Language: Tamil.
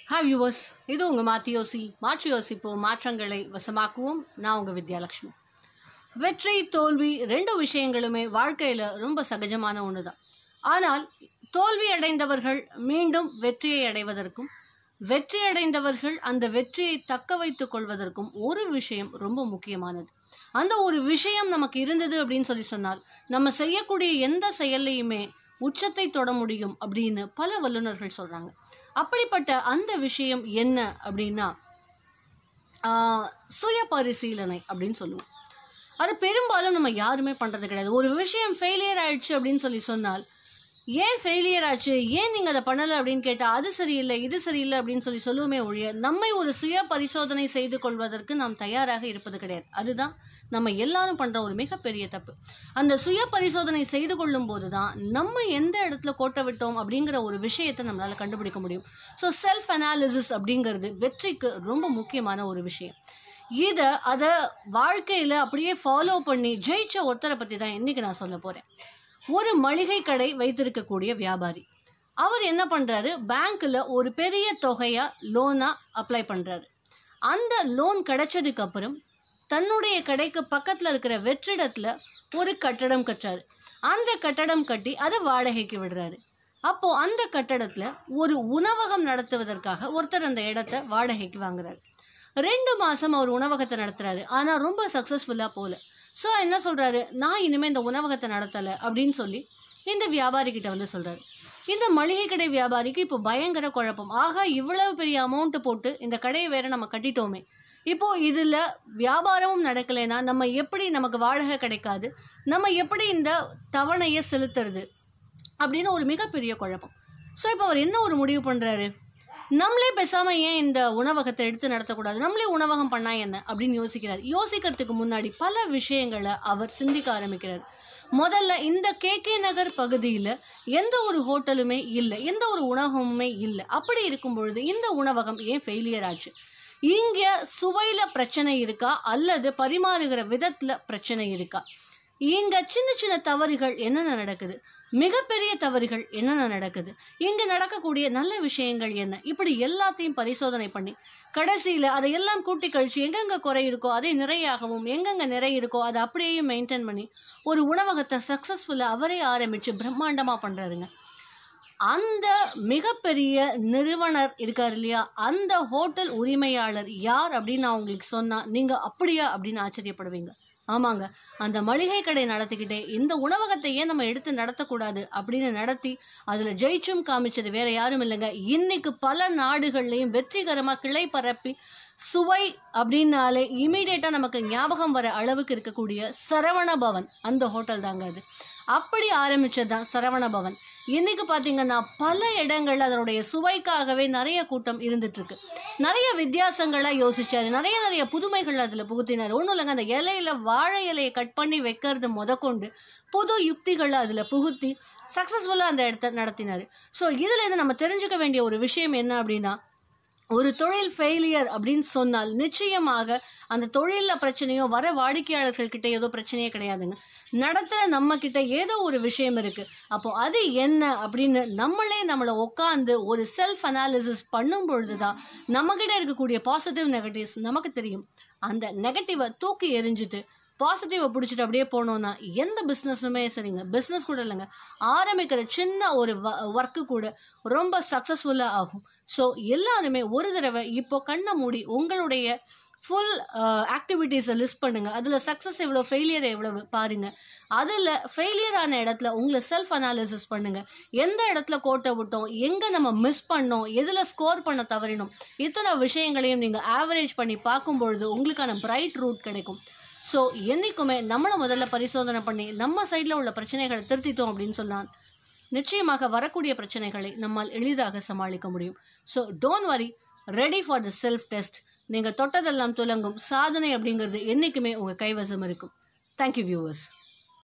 ஹாய் வியூவர்ஸ் இது உங்கள் மாற்றி யோசி மாற்றி யோசிப்போம் மாற்றங்களை வசமாக்குவோம் நான் உங்கள் வித்யாலக்ஷ்மி வெற்றி தோல்வி ரெண்டு விஷயங்களுமே வாழ்க்கையில் ரொம்ப சகஜமான ஒன்று தான் ஆனால் தோல்வி அடைந்தவர்கள் மீண்டும் வெற்றியை அடைவதற்கும் வெற்றி அடைந்தவர்கள் அந்த வெற்றியை தக்க வைத்துக் கொள்வதற்கும் ஒரு விஷயம் ரொம்ப முக்கியமானது அந்த ஒரு விஷயம் நமக்கு இருந்தது அப்படின்னு சொல்லி சொன்னால் நம்ம செய்யக்கூடிய எந்த செயல்லையுமே உச்சத்தை தொட முடியும் அப்படின்னு பல வல்லுநர்கள் சொல்கிறாங்க அப்படிப்பட்ட அந்த விஷயம் என்ன அப்படின்னா ஆஹ், சுய பரிசீலனை அப்படின்னு சொல்லுவோம் அது பெரும்பாலும் நம்ம யாருமே பண்ணுறது கிடையாது ஒரு விஷயம் ஃபெயிலியர் ஆயிடுச்சு அப்படின்னு சொல்லி சொன்னால் ஏன் ஃபெயிலியர் ஆச்சு ஏன் நீங்கள் அதை பண்ணலை அப்படின்னு கேட்டால் அது சரியில்லை இது சரியில்லை அப்படின்னு சொல்லி சொல்லுவோமே ஒழிய நம்மை ஒரு சுய பரிசோதனை செய்து கொள்வதற்கு நாம் தயாராக இருப்பது கிடையாது அதுதான் நம்ம எல்லாரும் பண்ணுற ஒரு மிகப்பெரிய தப்பு அந்த சுய பரிசோதனை செய்து கொள்ளும் போது தான் நம்ம எந்த இடத்துல கோட்டை விட்டோம் அப்படிங்கிற ஒரு விஷயத்தை நம்மளால் கண்டுபிடிக்க முடியும் ஸோ செல்ஃப் அனாலிசிஸ் அப்படிங்கிறது வெற்றிக்கு ரொம்ப முக்கியமான ஒரு விஷயம் இதை அதை வாழ்க்கையில் அப்படியே ஃபாலோ பண்ணி ஜெயிச்ச ஒருத்தரை பற்றி தான் இன்றைக்கி நான் சொல்ல போகிறேன் ஒரு மளிகை கடை வைத்திருக்கக்கூடிய வியாபாரி அவர் என்ன பண்ணுறாரு பேங்க்கில் ஒரு பெரிய தொகையாக லோனாக அப்ளை பண்ணுறாரு அந்த லோன் கிடைச்சதுக்கு அப்புறம் தன்னுடைய கடைக்கு பக்கத்தில் இருக்கிற வெற்றிடத்தில் ஒரு கட்டடம் கட்டுறாரு அந்த கட்டடம் கட்டி அதை வாடகைக்கு விடுறாரு அப்போ அந்த கட்டடத்தில் ஒரு உணவகம் நடத்துவதற்காக ஒருத்தர் அந்த இடத்த வாடகைக்கு வாங்குறாரு ரெண்டு மாசம் அவர் உணவகத்தை நடத்துறாரு ஆனால் ரொம்ப சக்ஸஸ்ஃபுல்லாக போகல ஸோ என்ன சொல்றாரு நான் இனிமேல் இந்த உணவகத்தை நடத்தலை அப்படின்னு சொல்லி இந்த வியாபாரி கிட்ட வந்து சொல்றாரு இந்த மளிகை கடை வியாபாரிக்கு இப்போ பயங்கர குழப்பம் ஆகா இவ்வளவு பெரிய அமௌண்ட் போட்டு இந்த கடையை வேற நம்ம கட்டிட்டோமே இப்போ இதில் வியாபாரமும் நடக்கலைன்னா நம்ம எப்படி நமக்கு வாடகை கிடைக்காது நம்ம எப்படி இந்த தவணையை செலுத்துறது அப்படின்னு ஒரு மிகப்பெரிய குழப்பம் ஸோ இப்போ அவர் என்ன ஒரு முடிவு பண்ணுறாரு நம்மளே பேசாமல் ஏன் இந்த உணவகத்தை எடுத்து நடத்தக்கூடாது நம்மளே உணவகம் பண்ணா என்ன அப்படின்னு யோசிக்கிறார் யோசிக்கிறதுக்கு முன்னாடி பல விஷயங்களை அவர் சிந்திக்க ஆரம்பிக்கிறார் முதல்ல இந்த கே கே நகர் பகுதியில் எந்த ஒரு ஹோட்டலுமே இல்லை எந்த ஒரு உணவகமுமே இல்லை அப்படி இருக்கும் பொழுது இந்த உணவகம் ஏன் ஃபெயிலியர் ஆச்சு இங்கே சுவையில் பிரச்சனை இருக்கா அல்லது பரிமாறுகிற விதத்தில் பிரச்சனை இருக்கா இங்க சின்ன சின்ன தவறுகள் என்னென்ன நடக்குது மிகப்பெரிய தவறுகள் என்னென்ன நடக்குது இங்க நடக்கக்கூடிய நல்ல விஷயங்கள் என்ன இப்படி எல்லாத்தையும் பரிசோதனை பண்ணி கடைசியில் அதையெல்லாம் கூட்டி கழிச்சு எங்கெங்க குறை இருக்கோ அதை நிறையாகவும் எங்கெங்க நிறை இருக்கோ அதை அப்படியே மெயின்டைன் பண்ணி ஒரு உணவகத்தை சக்ஸஸ்ஃபுல்லாக அவரே ஆரம்பித்து பிரம்மாண்டமாக பண்ணுறாருங்க அந்த மிகப்பெரிய நிறுவனர் இருக்கார் இல்லையா அந்த ஹோட்டல் உரிமையாளர் யார் அப்படின்னு நான் உங்களுக்கு சொன்னா நீங்க அப்படியா அப்படின்னு ஆச்சரியப்படுவீங்க ஆமாங்க அந்த மளிகை கடை நடத்திக்கிட்டே இந்த உணவகத்தை ஏன் நம்ம எடுத்து நடத்தக்கூடாது அப்படின்னு நடத்தி அதுல ஜெயிச்சும் காமிச்சது வேற யாரும் இல்லைங்க இன்னைக்கு பல நாடுகள்லையும் வெற்றிகரமா கிளை பரப்பி சுவை அப்படின்னாலே இமீடியட்டா நமக்கு ஞாபகம் வர அளவுக்கு இருக்கக்கூடிய சரவண பவன் அந்த ஹோட்டல் தாங்க அது அப்படி ஆரம்பிச்சது தான் சரவண பவன் இன்னைக்கு பார்த்தீங்கன்னா பல இடங்கள்ல அதனுடைய சுவைக்காகவே நிறைய கூட்டம் இருந்துட்டு இருக்கு நிறைய வித்தியாசங்களா யோசிச்சாரு நிறைய நிறைய புதுமைகள் அதுல புகுத்தினார் ஒன்றும் இல்லைங்க அந்த இலையில வாழை இலையை கட் பண்ணி வைக்கிறது முதற்கொண்டு புது யுக்திகளை அதுல புகுத்தி சக்சஸ்ஃபுல்லாக அந்த இடத்த நடத்தினார் ஸோ இதுல இருந்து நம்ம தெரிஞ்சுக்க வேண்டிய ஒரு விஷயம் என்ன அப்படின்னா ஒரு தொழில் ஃபெயிலியர் அப்படின்னு சொன்னால் நிச்சயமாக அந்த தொழிலில் பிரச்சனையோ வர வாடிக்கையாளர்கள் கிட்ட ஏதோ பிரச்சனையே கிடையாதுங்க நடத்துகிற நம்ம கிட்ட ஏதோ ஒரு விஷயம் இருக்கு அப்போ அது என்ன அப்படின்னு நம்மளே நம்மளை உட்காந்து ஒரு செல்ஃப் அனாலிசிஸ் பண்ணும் பொழுது தான் நம்மக்கிட்ட இருக்கக்கூடிய பாசிட்டிவ் நெகட்டிவ்ஸ் நமக்கு தெரியும் அந்த நெகட்டிவை தூக்கி எறிஞ்சிட்டு பாசிட்டிவை பிடிச்சிட்டு அப்படியே போனோம்னா எந்த பிஸ்னஸுமே சரிங்க பிஸ்னஸ் கூட இல்லைங்க ஆரம்பிக்கிற சின்ன ஒரு ஒர்க்கு கூட ரொம்ப சக்ஸஸ்ஃபுல்லாக ஆகும் ஸோ எல்லாருமே ஒரு தடவை இப்போ கண்ணை மூடி உங்களுடைய ஃபுல் ஆக்டிவிட்டீஸை லிஸ்ட் பண்ணுங்க அதில் சக்ஸஸ் எவ்வளோ ஃபெயிலியர் எவ்வளவு பாருங்க அதில் ஃபெயிலியர் ஆன இடத்துல உங்களை செல்ஃப் அனாலிசிஸ் பண்ணுங்க எந்த இடத்துல கோட்டை விட்டோம் எங்கே நம்ம மிஸ் பண்ணோம் எதில் ஸ்கோர் பண்ண தவறினோம் இத்தனை விஷயங்களையும் நீங்கள் ஆவரேஜ் பண்ணி பார்க்கும் பொழுது உங்களுக்கான பிரைட் ரூட் கிடைக்கும் ஸோ என்றைக்குமே நம்மளை முதல்ல பரிசோதனை பண்ணி நம்ம சைடில் உள்ள பிரச்சனைகளை திருத்திட்டோம் அப்படின்னு சொன்னால் நிச்சயமாக வரக்கூடிய பிரச்சனைகளை நம்மால் எளிதாக சமாளிக்க முடியும் so don't worry ready for the self test நீங்கள் தொட்டதெல்லாம் துலங்கும் சாதனை அப்படிங்கிறது என்றைக்குமே உங்கள் கைவசம் இருக்கும் தேங்க்யூ வியூவர்ஸ்